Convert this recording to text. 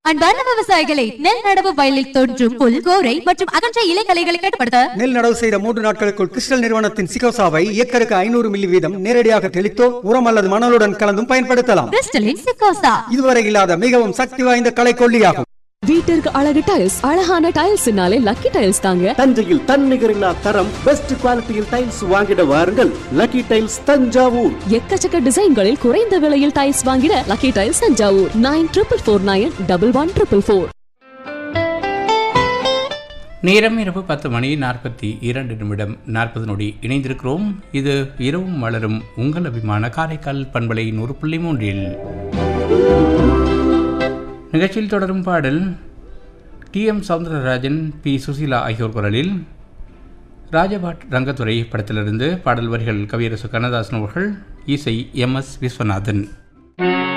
அன்பார்ந்த விவசாயிகளை நெல் நடவு வயலில் தோன்றும் புல் கோரை மற்றும் அகன்ற இலைகளைகளை கட்டுப்படுத்த நெல் நடவு செய்த மூன்று நாட்களுக்குள் கிறிஸ்டல் நிறுவனத்தின் சிகோசாவை ஏக்கருக்கு ஐநூறு மில்லி வீதம் நேரடியாக தெளித்தோ உரம் அல்லது மணலுடன் கலந்தும் பயன்படுத்தலாம் கிறிஸ்டலின் சிக்கோசா இதுவரை இல்லாத மிகவும் சக்தி வாய்ந்த களைக்கொல்லியாகும் வீட்டிற்கு அழகு டைல்ஸ் அழகான டைல்ஸ்னாலே லக்கி டைல்ஸ் தாங்க தஞ்சையில் தன்னிகரில்லா தரம் பெஸ்ட் குவாலிட்டியில் டைல்ஸ் வாங்கிட வாருங்கள் லக்கி டைல்ஸ் தஞ்சாவூர் எக்கச்சக்க டிசைன்களில் குறைந்த விலையில் டைல்ஸ் வாங்கிட lucky tiles Thanjavur nine triple four nine double one triple four நேரம் இரவு பத்து மணி நாற்பத்தி இரண்டு நிமிடம் நாற்பது நொடி இணைந்திருக்கிறோம் இது இரவும் மலரும் உங்கள் அபிமான காரைக்கால் பண்பலை நூறு புள்ளி மூன்றில் நிகழ்ச்சியில் தொடரும் பாடல் T M Soundararajan P Susheela ஆகியோர் குரலில் ராஜபாட் ரங்கத்துறை படத்திலிருந்து பாடல் வரிகள் கவியரசு கண்ணதாசன் அவர்கள் இசை எம் எஸ் விஸ்வநாதன்